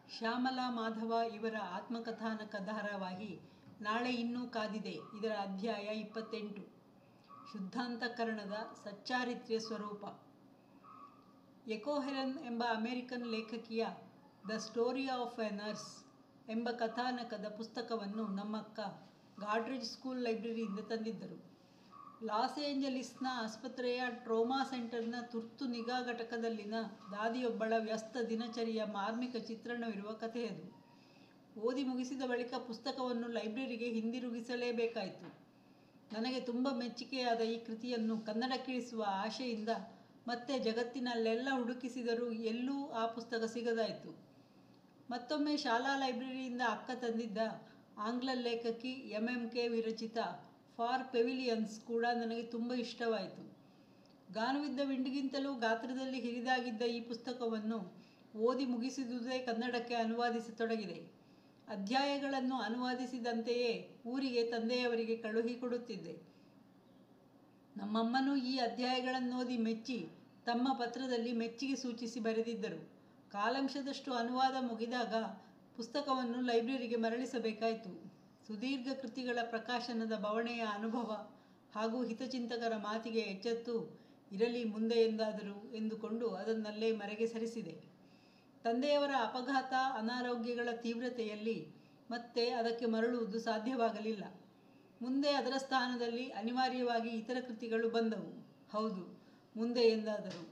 ಶ್ಯಾಮಲಾ ಮಾಧವ ಇವರ ಆತ್ಮಕಥಾನಕ ಧಾರಾವಾಹಿ ನಾಳೆ ಇನ್ನೂ ಕಾದಿದೆ ಇದರ ಅಧ್ಯಾಯ ಇಪ್ಪತ್ತೆಂಟು ಶುದ್ಧಾಂತಕರಣದ ಸಚ್ಚಾರಿತ್ರ್ಯ ಸ್ವರೂಪ ಎಕೋಹೆರನ್ ಎಂಬ ಅಮೆರಿಕನ್ ಲೇಖಕಿಯ the story of a nurse ಎಂಬ ಕಥಾನಕದ ಪುಸ್ತಕವನ್ನು ನಮ್ಮಕ್ಕ ಗಾಡ್ರೇಜ್ ಸ್ಕೂಲ್ ಲೈಬ್ರರಿಯಿಂದ ತಂದಿದ್ದರು ಲಾಸ್ ಏಂಜಲೀಸ್ನ ಆಸ್ಪತ್ರೆಯ ಟ್ರೋಮಾ ಸೆಂಟರ್ನ ತುರ್ತು ನಿಗಾ ಘಟಕದಲ್ಲಿನ ದಾದಿಯೊಬ್ಬಳ ವ್ಯಸ್ತ ದಿನಚರಿಯ ಮಾರ್ಮಿಕ ಚಿತ್ರಣವಿರುವ ಕಥೆಯದು ಓದಿ ಮುಗಿಸಿದ ಬಳಿಕ ಪುಸ್ತಕವನ್ನು ಲೈಬ್ರರಿಗೆ ಹಿಂದಿರುಗಿಸಲೇಬೇಕಾಯಿತು ನನಗೆ ತುಂಬ ಮೆಚ್ಚುಗೆಯಾದ ಈ ಕೃತಿಯನ್ನು ಕನ್ನಡಕ್ಕಿಳಿಸುವ ಆಶೆಯಿಂದ ಮತ್ತೆ ಜಗತ್ತಿನಲ್ಲೆಲ್ಲ ಹುಡುಕಿಸಿದರೂ ಎಲ್ಲೂ ಆ ಪುಸ್ತಕ ಸಿಗದಾಯಿತು ಮತ್ತೊಮ್ಮೆ ಶಾಲಾ ಲೈಬ್ರರಿಯಿಂದ ಅಕ್ಕ ತಂದಿದ್ದ ಆಂಗ್ಲ ಲೇಖಕಿ ಎಂ ಎಂ ಕೆ ವಿರಚಿತ ಫಾರ್ ಪೆವಿಲಿಯನ್ಸ್ ಕೂಡ ನನಗೆ ತುಂಬ ಇಷ್ಟವಾಯಿತು ಗಾನವಿದ್ದ ವಿಂಡಿಗಿಂತಲೂ ಗಾತ್ರದಲ್ಲಿ ಹಿರಿದಾಗಿದ್ದ ಈ ಪುಸ್ತಕವನ್ನು ಓದಿ ಮುಗಿಸಿದುದೇ ಕನ್ನಡಕ್ಕೆ ಅನುವಾದಿಸತೊಡಗಿದೆ ಅಧ್ಯಾಯಗಳನ್ನು ಅನುವಾದಿಸಿದಂತೆಯೇ ಊರಿಗೆ ತಂದೆಯವರಿಗೆ ಕಳುಹಿಕೊಡುತ್ತಿದ್ದೆ ನಮ್ಮಮ್ಮನೂ ಈ ಅಧ್ಯಾಯಗಳನ್ನೋದಿ ಮೆಚ್ಚಿ ತಮ್ಮ ಪತ್ರದಲ್ಲಿ ಮೆಚ್ಚುಗೆ ಸೂಚಿಸಿ ಬರೆದಿದ್ದರು ಕಾಲಾಂಶದಷ್ಟು ಅನುವಾದ ಮುಗಿದಾಗ ಪುಸ್ತಕವನ್ನು ಲೈಬ್ರರಿಗೆ ಮರಳಿಸಬೇಕಾಯಿತು ಸುದೀರ್ಘ ಕೃತಿಗಳ ಪ್ರಕಾಶನದ ಬವಣೆಯ ಅನುಭವ ಹಾಗೂ ಹಿತಚಿಂತಕರ ಮಾತಿಗೆ ಎಚ್ಚೆತ್ತು ಇರಲಿ ಮುಂದೆ ಎಂದಾದರೂ ಎಂದುಕೊಂಡು ಅದನ್ನಲ್ಲೇ ಮರೆಗೆ ಸರಿಸಿದೆ ತಂದೆಯವರ ಅಪಘಾತ ಅನಾರೋಗ್ಯಗಳ ತೀವ್ರತೆಯಲ್ಲಿ ಮತ್ತೆ ಅದಕ್ಕೆ ಮರಳುವುದು ಸಾಧ್ಯವಾಗಲಿಲ್ಲ ಮುಂದೆ ಅದರ ಸ್ಥಾನದಲ್ಲಿ ಅನಿವಾರ್ಯವಾಗಿ ಇತರ ಕೃತಿಗಳು ಬಂದವು ಹೌದು ಮುಂದೆ ಎಂದಾದರು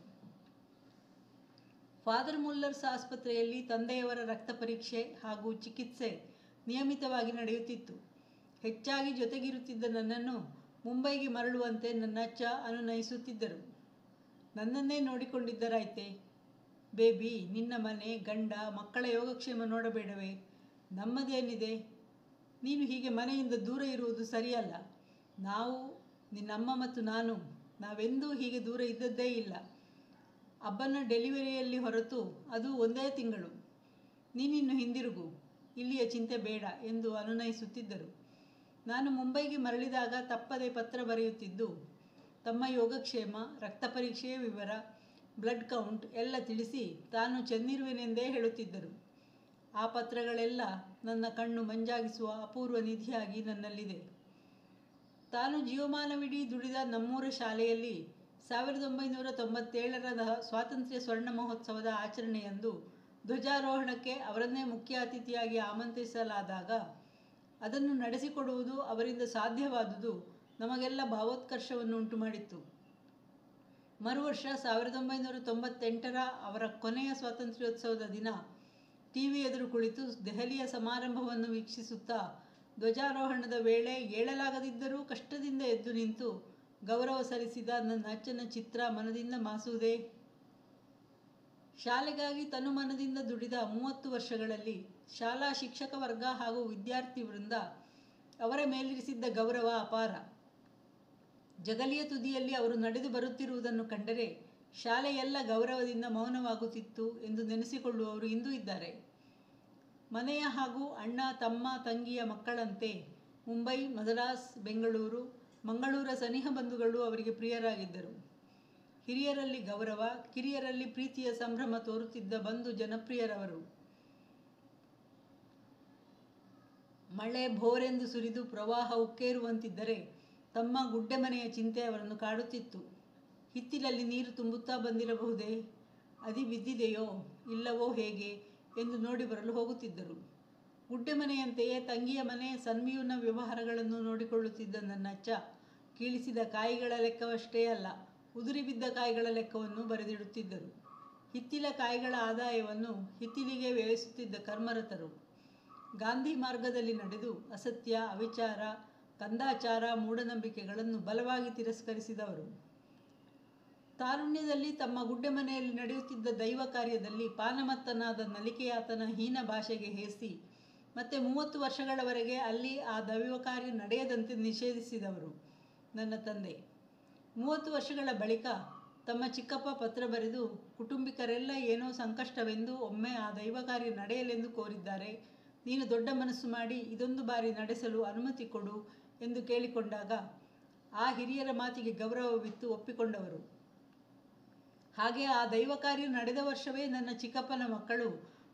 ಫಾದರ್ ಮುಲ್ಲರ್ಸ್ ಆಸ್ಪತ್ರೆಯಲ್ಲಿ ತಂದೆಯವರ ರಕ್ತ ಪರೀಕ್ಷೆ ಹಾಗೂ ಚಿಕಿತ್ಸೆ ನಿಯಮಿತವಾಗಿ ನಡೆಯುತ್ತಿತ್ತು ಹೆಚ್ಚಾಗಿ ಜೊತೆಗಿರುತ್ತಿದ್ದ ನನ್ನನ್ನು ಮುಂಬೈಗೆ ಮರಳುವಂತೆ ನನ್ನಚ್ಚ ಅನುನಯಿಸುತ್ತಿದ್ದರು ನನ್ನನ್ನೇ ನೋಡಿಕೊಂಡಿದ್ದರಾಯ್ತೆ ಬೇಬಿ ನಿನ್ನ ಮನೆ ಗಂಡ ಮಕ್ಕಳ ಯೋಗಕ್ಷೇಮ ನೋಡಬೇಡವೇ ನಮ್ಮದೇನಿದೆ ನೀನು ಹೀಗೆ ಮನೆಯಿಂದ ದೂರ ಇರುವುದು ಸರಿಯಲ್ಲ ನಾವು ನಿನ್ನಮ್ಮ ಮತ್ತು ನಾನು ನಾವೆಂದೂ ಹೀಗೆ ದೂರ ಇದ್ದದ್ದೇ ಇಲ್ಲ ಅಬ್ಬನ ಡೆಲಿವರಿಯಲ್ಲಿ ಹೊರತು ಅದು ಒಂದೇ ತಿಂಗಳು ನೀನಿನ್ನು ಹಿಂದಿರುಗು ಇಲ್ಲಿಯ ಚಿಂತೆ ಬೇಡ ಎಂದು ಅನುನಯಿಸುತ್ತಿದ್ದರು ನಾನು ಮುಂಬೈಗೆ ಮರಳಿದಾಗ ತಪ್ಪದೆ ಪತ್ರ ಬರೆಯುತ್ತಿದ್ದು ತಮ್ಮ ಯೋಗಕ್ಷೇಮ ರಕ್ತ ಪರೀಕ್ಷೆಯ ವಿವರ ಬ್ಲಡ್ ಕೌಂಟ್ ಎಲ್ಲ ತಿಳಿಸಿ ತಾನು ಚೆನ್ನಿರುವೆನೆಂದೇ ಹೇಳುತ್ತಿದ್ದರು ಆ ಪತ್ರಗಳೆಲ್ಲ ನನ್ನ ಕಣ್ಣು ಮಂಜಾಗಿಸುವ ಅಪೂರ್ವ ನಿಧಿಯಾಗಿ ನನ್ನಲ್ಲಿದೆ ತಾನು ಜೀವಮಾನವಿಡೀ ದುಡಿದ ನಮ್ಮೂರ ಶಾಲೆಯಲ್ಲಿ ಸಾವಿರದ ಒಂಬೈನೂರ ತೊಂಬತ್ತೇಳರ ಸ್ವಾತಂತ್ರ್ಯ ಸ್ವರ್ಣ ಮಹೋತ್ಸವದ ಆಚರಣೆಯಂದು ಧ್ವಜಾರೋಹಣಕ್ಕೆ ಅವರನ್ನೇ ಮುಖ್ಯ ಅತಿಥಿಯಾಗಿ ಆಮಂತ್ರಿಸಲಾದಾಗ ಅದನ್ನು ನಡೆಸಿಕೊಡುವುದು ಅವರಿಂದ ಸಾಧ್ಯವಾದುದು ನಮಗೆಲ್ಲ ಭಾವೋತ್ಕರ್ಷವನ್ನು ಉಂಟು ಮಾಡಿತ್ತು ಮರುವರ್ಷ ಸಾವಿರದ ಒಂಬೈನೂರ ತೊಂಬತ್ತೆಂಟರ ಅವರ ಕೊನೆಯ ಸ್ವಾತಂತ್ರ್ಯೋತ್ಸವದ ದಿನ ಟಿ ವಿ ಎದುರು ಕುಳಿತು ದೆಹಲಿಯ ಸಮಾರಂಭವನ್ನು ವೀಕ್ಷಿಸುತ್ತಾ ಧ್ವಜಾರೋಹಣದ ವೇಳೆ ಏಳಲಾಗದಿದ್ದರೂ ಕಷ್ಟದಿಂದ ಎದ್ದು ನಿಂತು ಗೌರವ ಸಲ್ಲಿಸಿದ ನನ್ನ ಅಚ್ಚನ ಚಿತ್ರ ಮನದಿಂದ ಮಾಸುವುದೇ ಶಾಲೆಗಾಗಿ ತನು ಮನದಿಂದ ದುಡಿದ ಮೂವತ್ತು ವರ್ಷಗಳಲ್ಲಿ ಶಾಲಾ ಶಿಕ್ಷಕ ವರ್ಗ ಹಾಗೂ ವಿದ್ಯಾರ್ಥಿ ವೃಂದ ಅವರ ಮೇಲಿರಿಸಿದ್ದ ಗೌರವ ಅಪಾರ ಜಗಲಿಯ ತುದಿಯಲ್ಲಿ ಅವರು ನಡೆದು ಬರುತ್ತಿರುವುದನ್ನು ಕಂಡರೆ ಶಾಲೆಯೆಲ್ಲ ಗೌರವದಿಂದ ಮೌನವಾಗುತ್ತಿತ್ತು ಎಂದು ನೆನೆಸಿಕೊಳ್ಳುವವರು ಇಂದೂ ಇದ್ದಾರೆ ಮನೆಯ ಹಾಗೂ ಅಣ್ಣ ತಮ್ಮ ತಂಗಿಯ ಮಕ್ಕಳಂತೆ ಮುಂಬೈ ಮದ್ರಾಸ್ ಬೆಂಗಳೂರು ಮಂಗಳೂರ ಸನಿಹ ಬಂಧುಗಳು ಅವರಿಗೆ ಪ್ರಿಯರಾಗಿದ್ದರು ಹಿರಿಯರಲ್ಲಿ ಗೌರವ ಕಿರಿಯರಲ್ಲಿ ಪ್ರೀತಿಯ ಸಂಭ್ರಮ ತೋರುತ್ತಿದ್ದ ಬಂಧು ಜನಪ್ರಿಯರವರು ಮಳೆ ಭೋರೆಂದು ಸುರಿದು ಪ್ರವಾಹ ಉಕ್ಕೇರುವಂತಿದ್ದರೆ ತಮ್ಮ ಗುಡ್ಡೆ ಮನೆಯ ಚಿಂತೆ ಅವರನ್ನು ಕಾಡುತ್ತಿತ್ತು ಹಿತ್ತಿಲಲ್ಲಿ ನೀರು ತುಂಬುತ್ತಾ ಬಂದಿರಬಹುದೇ ಅದಿ ಬಿದ್ದಿದೆಯೋ ಇಲ್ಲವೋ ಹೇಗೆ ಎಂದು ನೋಡಿ ಬರಲು ಹೋಗುತ್ತಿದ್ದರು ಗುಡ್ಡೆ ಮನೆಯಂತೆಯೇ ತಂಗಿಯ ಮನೆ ಸನ್ಮಿಯುನ ವ್ಯವಹಾರಗಳನ್ನು ನೋಡಿಕೊಳ್ಳುತ್ತಿದ್ದ ನನ್ನಚ್ಚ ಕೀಳಿಸಿದ ಕಾಯಿಗಳ ಲೆಕ್ಕವಷ್ಟೇ ಅಲ್ಲ ಉದುರಿ ಬಿದ್ದ ಕಾಯಿಗಳ ಲೆಕ್ಕವನ್ನು ಬರೆದಿಡುತ್ತಿದ್ದರು ಹಿತ್ತಿಲ ಕಾಯಿಗಳ ಆದಾಯವನ್ನು ಹಿತ್ತಿಲಿಗೆ ವ್ಯಯಿಸುತ್ತಿದ್ದ ಕರ್ಮರತರು ಗಾಂಧಿ ಮಾರ್ಗದಲ್ಲಿ ನಡೆದು ಅಸತ್ಯ ಅವಿಚಾರ ಕಂದಾಚಾರ ಮೂಢನಂಬಿಕೆಗಳನ್ನು ಬಲವಾಗಿ ತಿರಸ್ಕರಿಸಿದವರು ತಾರುಣ್ಯದಲ್ಲಿ ತಮ್ಮ ಗುಡ್ಡೆ ಮನೆಯಲ್ಲಿ ನಡೆಯುತ್ತಿದ್ದ ದೈವ ಕಾರ್ಯದಲ್ಲಿ ಪಾನಮತ್ತನಾದ ನಲಿಕೆಯಾತನ ಹೀನ ಭಾಷೆಗೆ ಹೇಸಿ ಮತ್ತೆ ಮೂವತ್ತು ವರ್ಷಗಳವರೆಗೆ ಅಲ್ಲಿ ಆ ದೈವ ಕಾರ್ಯ ನಡೆಯದಂತೆ ನಿಷೇಧಿಸಿದವರು ನನ್ನ ತಂದೆ ಮೂವತ್ತು ವರ್ಷಗಳ ಬಳಿಕ ತಮ್ಮ ಚಿಕ್ಕಪ್ಪ ಪತ್ರ ಬರೆದು ಕುಟುಂಬಿಕರೆಲ್ಲ ಏನೋ ಸಂಕಷ್ಟವೆಂದು ಒಮ್ಮೆ ಆ ದೈವ ಕಾರ್ಯ ನಡೆಯಲೆಂದು ಕೋರಿದ್ದಾರೆ ನೀನು ದೊಡ್ಡ ಮನಸ್ಸು ಮಾಡಿ ಇದೊಂದು ಬಾರಿ ನಡೆಸಲು ಅನುಮತಿ ಕೊಡು ಎಂದು ಕೇಳಿಕೊಂಡಾಗ ಆ ಹಿರಿಯರ ಮಾತಿಗೆ ಗೌರವವಿತ್ತು ಒಪ್ಪಿಕೊಂಡವರು ಹಾಗೆ ಆ ದೈವ ಕಾರ್ಯ ನಡೆದ ವರ್ಷವೇ ನನ್ನ ಚಿಕ್ಕಪ್ಪನ ಮಕ್ಕಳು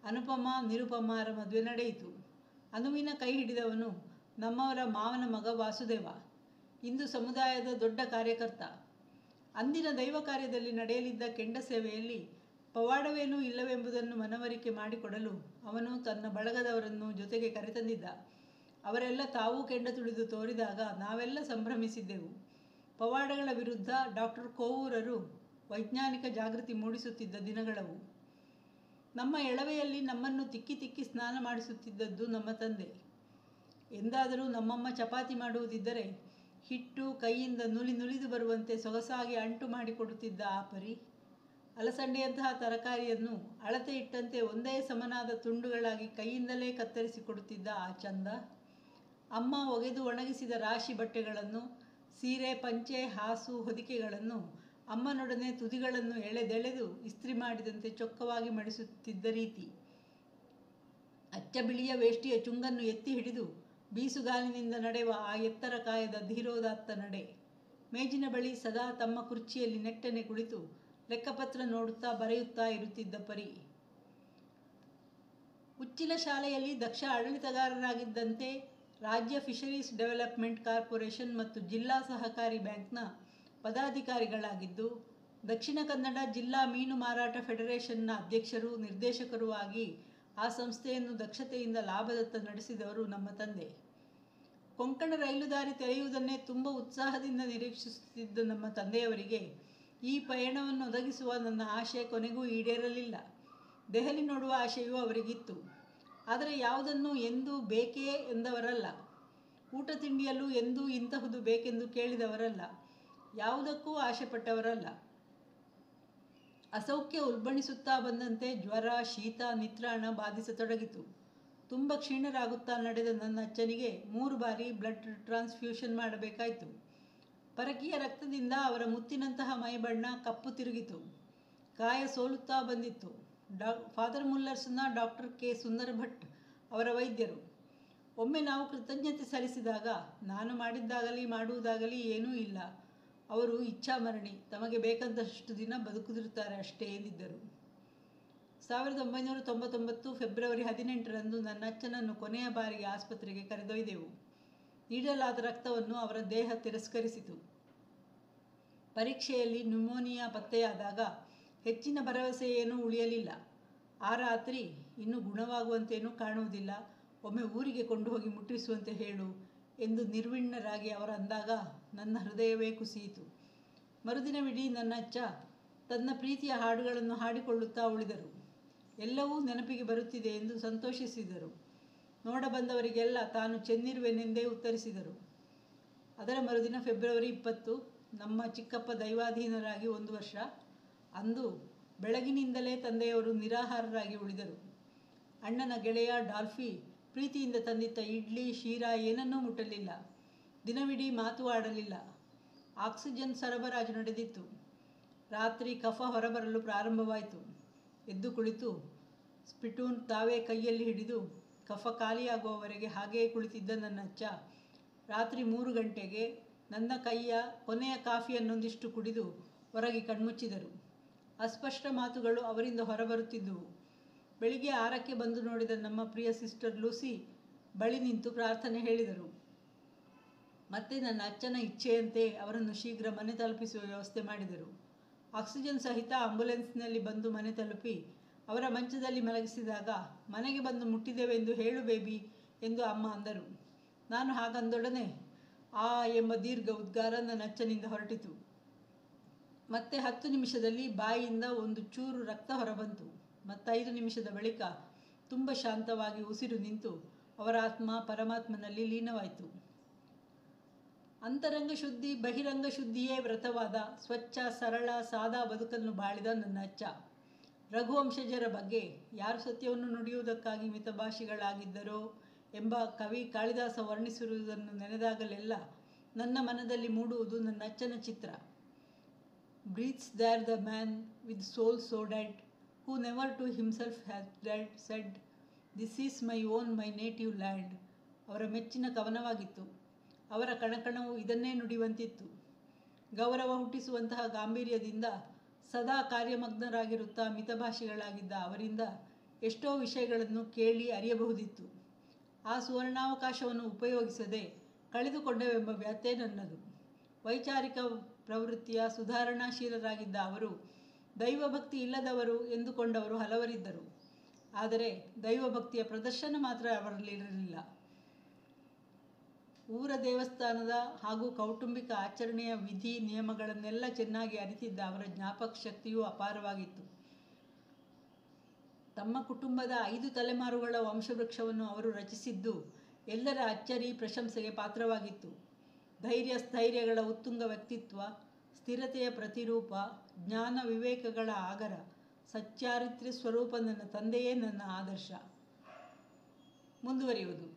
ಅನುಪಮ ನಿರುಪಮಾರ ಮದುವೆ ನಡೆಯಿತು ಅನುವಿನ ಕೈ ಹಿಡಿದವನು ನಮ್ಮವರ ಮಾವನ ಮಗ ವಾಸುದೇವ ಇಂದು ಸಮುದಾಯದ ದೊಡ್ಡ ಕಾರ್ಯಕರ್ತ ಅಂದಿನ ದೈವ ಕಾರ್ಯದಲ್ಲಿ ನಡೆಯಲಿದ್ದ ಕೆಂಡ ಸೇವೆಯಲ್ಲಿ ಪವಾಡವೇನೂ ಇಲ್ಲವೆಂಬುದನ್ನು ಮನವರಿಕೆ ಮಾಡಿಕೊಡಲು ಅವನು ತನ್ನ ಬಳಗದವರನ್ನು ಜೊತೆಗೆ ಕರೆತಂದಿದ್ದ ಅವರೆಲ್ಲ ತಾವೂ ಕೆಂಡ ತುಳಿದು ತೋರಿದಾಗ ನಾವೆಲ್ಲ ಸಂಭ್ರಮಿಸಿದ್ದೆವು ಪವಾಡಗಳ ವಿರುದ್ಧ ಡಾಕ್ಟರ್ ಕೋವೂರರು ವೈಜ್ಞಾನಿಕ ಜಾಗೃತಿ ಮೂಡಿಸುತ್ತಿದ್ದ ದಿನಗಳವು ನಮ್ಮ ಎಳವೆಯಲ್ಲಿ ನಮ್ಮನ್ನು ತಿಕ್ಕಿ ತಿಕ್ಕಿ ಸ್ನಾನ ಮಾಡಿಸುತ್ತಿದ್ದದ್ದು ನಮ್ಮ ತಂದೆ ಎಂದಾದರೂ ನಮ್ಮಮ್ಮ ಚಪಾತಿ ಮಾಡುವುದಿದ್ದರೆ ಹಿಟ್ಟು ಕೈಯಿಂದ ನುಲಿ ನುಲಿದು ಬರುವಂತೆ ಸೊಗಸಾಗಿ ಅಂಟು ಮಾಡಿಕೊಡುತ್ತಿದ್ದ ಆ ಪರಿ ಅಲಸಂಡೆಯಂತಹ ತರಕಾರಿಯನ್ನು ಅಳತೆ ಇಟ್ಟಂತೆ ಒಂದೇ ಸಮನಾದ ತುಂಡುಗಳಾಗಿ ಕೈಯಿಂದಲೇ ಕತ್ತರಿಸಿ ಕೊಡುತ್ತಿದ್ದ ಆ ಚಂದ ಅಮ್ಮ ಒಗೆದು ಒಣಗಿಸಿದ ರಾಶಿ ಬಟ್ಟೆಗಳನ್ನು ಸೀರೆ ಪಂಚೆ ಹಾಸು ಹೊದಿಕೆಗಳನ್ನು ಅಮ್ಮನೊಡನೆ ತುದಿಗಳನ್ನು ಎಳೆದೆಳೆದು ಇಸ್ತ್ರಿ ಮಾಡಿದಂತೆ ಚೊಕ್ಕವಾಗಿ ಮಡಿಸುತ್ತಿದ್ದ ರೀತಿ ಅಚ್ಚ ಬಿಳಿಯ ವೇಷ್ಟಿಯ ಚುಂಗನ್ನು ಎತ್ತಿ ಹಿಡಿದು ಬೀಸುಗಾಲಿನಿಂದ ನಡೆಯುವ ಆ ಎತ್ತರ ಕಾಯದ ಧೀರೋದಾತ್ತ ನಡೆ ಮೇಜಿನ ಬಳಿ ಸದಾ ತಮ್ಮ ಕುರ್ಚಿಯಲ್ಲಿ ನೆಟ್ಟನೆ ಕುಳಿತು ಲೆಕ್ಕಪತ್ರ ನೋಡುತ್ತಾ ಬರೆಯುತ್ತಾ ಇರುತ್ತಿದ್ದ ಪರಿ ಉಚ್ಚಿಲ ಶಾಲೆಯಲ್ಲಿ ದಕ್ಷ ಆಡಳಿತಗಾರರಾಗಿದ್ದಂತೆ ರಾಜ್ಯ ಫಿಶರೀಸ್ ಡೆವಲಪ್ಮೆಂಟ್ ಕಾರ್ಪೊರೇಷನ್ ಮತ್ತು ಜಿಲ್ಲಾ ಸಹಕಾರಿ ಬ್ಯಾಂಕ್ನ ಪದಾಧಿಕಾರಿಗಳಾಗಿದ್ದು ದಕ್ಷಿಣ ಕನ್ನಡ ಜಿಲ್ಲಾ ಮೀನು ಮಾರಾಟ ಫೆಡರೇಷನ್ನ ಅಧ್ಯಕ್ಷರು ನಿರ್ದೇಶಕರೂ ಆಗಿ ಆ ಸಂಸ್ಥೆಯನ್ನು ದಕ್ಷತೆಯಿಂದ ಲಾಭದತ್ತ ನಡೆಸಿದವರು ನಮ್ಮ ತಂದೆ ಕೊಂಕಣ ರೈಲು ದಾರಿ ತೆರೆಯುವುದನ್ನೇ ತುಂಬ ಉತ್ಸಾಹದಿಂದ ನಿರೀಕ್ಷಿಸುತ್ತಿದ್ದ ನಮ್ಮ ತಂದೆಯವರಿಗೆ ಈ ಪಯಣವನ್ನು ಒದಗಿಸುವ ನನ್ನ ಆಶೆ ಕೊನೆಗೂ ಈಡೇರಲಿಲ್ಲ ದೆಹಲಿ ನೋಡುವ ಆಶೆಯೂ ಅವರಿಗಿತ್ತು ಆದರೆ ಯಾವುದನ್ನು ಎಂದೂ ಬೇಕೇ ಎಂದವರಲ್ಲ ಊಟ ತಿಂಡಿಯಲ್ಲೂ ಎಂದೂ ಇಂತಹುದು ಬೇಕೆಂದು ಕೇಳಿದವರಲ್ಲ ಯಾವುದಕ್ಕೂ ಆಶೆಪಟ್ಟವರಲ್ಲ ಅಸೌಖ್ಯ ಉಲ್ಬಣಿಸುತ್ತಾ ಬಂದಂತೆ ಜ್ವರ ಶೀತ ನಿತ್ರಾಣ ಬಾಧಿಸತೊಡಗಿತು ತುಂಬ ಕ್ಷೀಣರಾಗುತ್ತಾ ನಡೆದ ನನ್ನ ಅಚ್ಚನಿಗೆ ಮೂರು ಬಾರಿ ಬ್ಲಡ್ ಟ್ರಾನ್ಸ್ಫ್ಯೂಷನ್ ಮಾಡಬೇಕಾಯಿತು ಪರಕೀಯ ರಕ್ತದಿಂದ ಅವರ ಮುತ್ತಿನಂತಹ ಮೈಬಣ್ಣ ಕಪ್ಪು ತಿರುಗಿತು ಕಾಯ ಸೋಲುತ್ತಾ ಬಂದಿತ್ತು ಡಾ ಫಾದರ್ ಮುಲ್ಲರ್ಸ್ನ ಡಾಕ್ಟರ್ ಕೆ ಸುಂದರ ಭಟ್ ಅವರ ವೈದ್ಯರು ಒಮ್ಮೆ ನಾವು ಕೃತಜ್ಞತೆ ಸಲ್ಲಿಸಿದಾಗ ನಾನು ಮಾಡಿದ್ದಾಗಲಿ ಮಾಡುವುದಾಗಲಿ ಏನೂ ಇಲ್ಲ ಅವರು ಇಚ್ಛಾಮರಣಿ ತಮಗೆ ಬೇಕಂದಷ್ಟು ದಿನ ಬದುಕುದಿರುತ್ತಾರೆ ಅಷ್ಟೇ ಎಂದಿದ್ದರು ಸಾವಿರದ ಒಂಬೈನೂರ ತೊಂಬತ್ತೊಂಬತ್ತು ಫೆಬ್ರವರಿ ಹದಿನೆಂಟರಂದು ನನ್ನ ಅಚ್ಚನನ್ನು ಕೊನೆಯ ಬಾರಿಗೆ ಆಸ್ಪತ್ರೆಗೆ ಕರೆದೊಯ್ದೆವು ನೀಡಲಾದ ರಕ್ತವನ್ನು ಅವರ ದೇಹ ತಿರಸ್ಕರಿಸಿತು ಪರೀಕ್ಷೆಯಲ್ಲಿ ನ್ಯೂಮೋನಿಯಾ ಪತ್ತೆಯಾದಾಗ ಹೆಚ್ಚಿನ ಭರವಸೆ ಏನೂ ಉಳಿಯಲಿಲ್ಲ ಆ ರಾತ್ರಿ ಇನ್ನೂ ಗುಣವಾಗುವಂತೇನೂ ಕಾಣುವುದಿಲ್ಲ ಒಮ್ಮೆ ಊರಿಗೆ ಕೊಂಡು ಹೋಗಿ ಮುಟ್ಟಿಸುವಂತೆ ಹೇಳು ಎಂದು ನಿರ್ವಿಣ್ಣರಾಗಿ ಅವರು ಅಂದಾಗ ನನ್ನ ಹೃದಯವೇ ಕುಸಿಯಿತು ಮರುದಿನವಿಡೀ ನನ್ನ ಅಚ್ಚ ತನ್ನ ಪ್ರೀತಿಯ ಹಾಡುಗಳನ್ನು ಹಾಡಿಕೊಳ್ಳುತ್ತಾ ಉಳಿದರು ಎಲ್ಲವೂ ನೆನಪಿಗೆ ಬರುತ್ತಿದೆ ಎಂದು ಸಂತೋಷಿಸಿದರು ನೋಡ ಬಂದವರಿಗೆಲ್ಲ ತಾನು ಚೆನ್ನಿರುವೆನೆಂದೇ ಉತ್ತರಿಸಿದರು ಅದರ ಮರುದಿನ ಫೆಬ್ರವರಿ ಇಪ್ಪತ್ತು ನಮ್ಮ ಚಿಕ್ಕಪ್ಪ ದೈವಾಧೀನರಾಗಿ ಒಂದು ವರ್ಷ ಅಂದು ಬೆಳಗಿನಿಂದಲೇ ತಂದೆಯವರು ನಿರಾಹಾರರಾಗಿ ಉಳಿದರು ಅಣ್ಣನ ಗೆಳೆಯ ಡಾಲ್ಫಿ ಪ್ರೀತಿಯಿಂದ ತಂದಿದ್ದ ಇಡ್ಲಿ ಶೀರಾ ಏನನ್ನೂ ಮುಟ್ಟಲಿಲ್ಲ ದಿನವಿಡೀ ಮಾತು ಆಡಲಿಲ್ಲ ಆಕ್ಸಿಜನ್ ಸರಬರಾಜು ನಡೆದಿತ್ತು ರಾತ್ರಿ ಕಫ ಹೊರಬರಲು ಪ್ರಾರಂಭವಾಯಿತು ಎದ್ದು ಕುಳಿತು ಸ್ಪಿಟೂನ್ ತಾವೇ ಕೈಯಲ್ಲಿ ಹಿಡಿದು ಕಫ ಖಾಲಿಯಾಗುವವರೆಗೆ ಹಾಗೆಯೇ ಕುಳಿತಿದ್ದ ನನ್ನ ಅಚ್ಚ ರಾತ್ರಿ ಮೂರು ಗಂಟೆಗೆ ನನ್ನ ಕೈಯ ಕೊನೆಯ ಕಾಫಿಯನ್ನೊಂದಿಷ್ಟು ಕುಡಿದು ಹೊರಗೆ ಕಣ್ಮುಚ್ಚಿದರು ಅಸ್ಪಷ್ಟ ಮಾತುಗಳು ಅವರಿಂದ ಹೊರಬರುತ್ತಿದ್ದುವು ಬೆಳಿಗ್ಗೆ ಆರಕ್ಕೆ ಬಂದು ನೋಡಿದ ನಮ್ಮ ಪ್ರಿಯ ಸಿಸ್ಟರ್ ಲೂಸಿ ಬಳಿ ನಿಂತು ಪ್ರಾರ್ಥನೆ ಹೇಳಿದರು ಮತ್ತೆ ನನ್ನ ಅಚ್ಚನ ಇಚ್ಛೆಯಂತೆ ಅವರನ್ನು ಶೀಘ್ರ ಮನೆ ತಲುಪಿಸುವ ವ್ಯವಸ್ಥೆ ಮಾಡಿದರು ಆಕ್ಸಿಜನ್ ಸಹಿತ ಆಂಬ್ಯುಲೆನ್ಸ್ನಲ್ಲಿ ಬಂದು ಮನೆ ತಲುಪಿ ಅವರ ಮಂಚದಲ್ಲಿ ಮಲಗಿಸಿದಾಗ ಮನೆಗೆ ಬಂದು ಮುಟ್ಟಿದೆವೆಂದು ಹೇಳು ಬೇಬಿ ಎಂದು ಅಮ್ಮ ಅಂದರು ನಾನು ಹಾಗಂದೊಡನೆ ಆ ಎಂಬ ದೀರ್ಘ ಉದ್ಗಾರ ನನ್ನ ಅಚ್ಚನಿಂದ ಹೊರಟಿತು ಮತ್ತೆ ಹತ್ತು ನಿಮಿಷದಲ್ಲಿ ಬಾಯಿಯಿಂದ ಒಂದು ಚೂರು ರಕ್ತ ಹೊರಬಂತು ಮತ್ತೈದು ನಿಮಿಷದ ಬಳಿಕ ತುಂಬ ಶಾಂತವಾಗಿ ಉಸಿರು ನಿಂತು ಅವರ ಆತ್ಮ ಪರಮಾತ್ಮನಲ್ಲಿ ಲೀನವಾಯಿತು ಅಂತರಂಗ ಶುದ್ಧಿ ಬಹಿರಂಗ ಶುದ್ಧಿಯೇ ವ್ರತವಾದ ಸ್ವಚ್ಛ ಸರಳ ಸಾದಾ ಬದುಕನ್ನು ಬಾಳಿದ ನನ್ನ ಅಚ್ಚ ರಘುವಂಶಜರ ಬಗ್ಗೆ ಯಾರು ಸತ್ಯವನ್ನು ನುಡಿಯುವುದಕ್ಕಾಗಿ ಮಿತಭಾಷಿಗಳಾಗಿದ್ದರೋ ಎಂಬ ಕವಿ ಕಾಳಿದಾಸ ವರ್ಣಿಸಿರುವುದನ್ನು ನೆನೆದಾಗಲೆಲ್ಲ ನನ್ನ ಮನದಲ್ಲಿ ಮೂಡುವುದು ನನ್ನ ಅಚ್ಚನ ಚಿತ್ರ breathes there the man with soul so dead who never to himself has dead said this is my own my native land ಅವರ ಮೆಚ್ಚಿನ ಕವನವಾಗಿತ್ತು ಅವರ ಕಣಕಣವು ಇದನ್ನೇ ನುಡಿಯುವಂತಿತ್ತು ಗೌರವ ಹುಟ್ಟಿಸುವಂತಹ ಗಾಂಭೀರ್ಯದಿಂದ ಸದಾ ಕಾರ್ಯಮಗ್ನರಾಗಿರುತ್ತಾ ಮಿತಭಾಷಿಗಳಾಗಿದ್ದ ಅವರಿಂದ ಎಷ್ಟೋ ವಿಷಯಗಳನ್ನು ಕೇಳಿ ಅರಿಯಬಹುದಿತ್ತು ಆ ಸುವರ್ಣಾವಕಾಶವನ್ನು ಉಪಯೋಗಿಸದೆ ಕಳೆದುಕೊಂಡೆವೆಂಬ ವ್ಯಥೆ ನನ್ನದು ವೈಚಾರಿಕ ಪ್ರವೃತ್ತಿಯ ಸುಧಾರಣಾಶೀಲರಾಗಿದ್ದ ಅವರು ದೈವಭಕ್ತಿ ಇಲ್ಲದವರು ಎಂದುಕೊಂಡವರು ಹಲವರಿದ್ದರು ಆದರೆ ದೈವಭಕ್ತಿಯ ಪ್ರದರ್ಶನ ಮಾತ್ರ ಅವರಲ್ಲಿರಲಿಲ್ಲ ಊರ ದೇವಸ್ಥಾನದ ಹಾಗೂ ಕೌಟುಂಬಿಕ ಆಚರಣೆಯ ವಿಧಿ ನಿಯಮಗಳನ್ನೆಲ್ಲ ಚೆನ್ನಾಗಿ ಅರಿತಿದ್ದ ಅವರ ಜ್ಞಾಪಕ ಶಕ್ತಿಯೂ ಅಪಾರವಾಗಿತ್ತು ತಮ್ಮ ಕುಟುಂಬದ ಐದು ತಲೆಮಾರುಗಳ ವಂಶವೃಕ್ಷವನ್ನು ಅವರು ರಚಿಸಿದ್ದು ಎಲ್ಲರ ಅಚ್ಚರಿ ಪ್ರಶಂಸೆಗೆ ಪಾತ್ರವಾಗಿತ್ತು ಧೈರ್ಯ ಸ್ಥೈರ್ಯಗಳ ಉತ್ತುಂಗ ವ್ಯಕ್ತಿತ್ವ ಸ್ಥಿರತೆಯ ಪ್ರತಿರೂಪ ಜ್ಞಾನ ವಿವೇಕಗಳ ಆಗರ ಸಚ್ಚಾರಿತ್ರ್ಯ ಸ್ವರೂಪ ನನ್ನ ತಂದೆಯೇ ನನ್ನ ಆದರ್ಶ ಮುಂದುವರಿಯುವುದು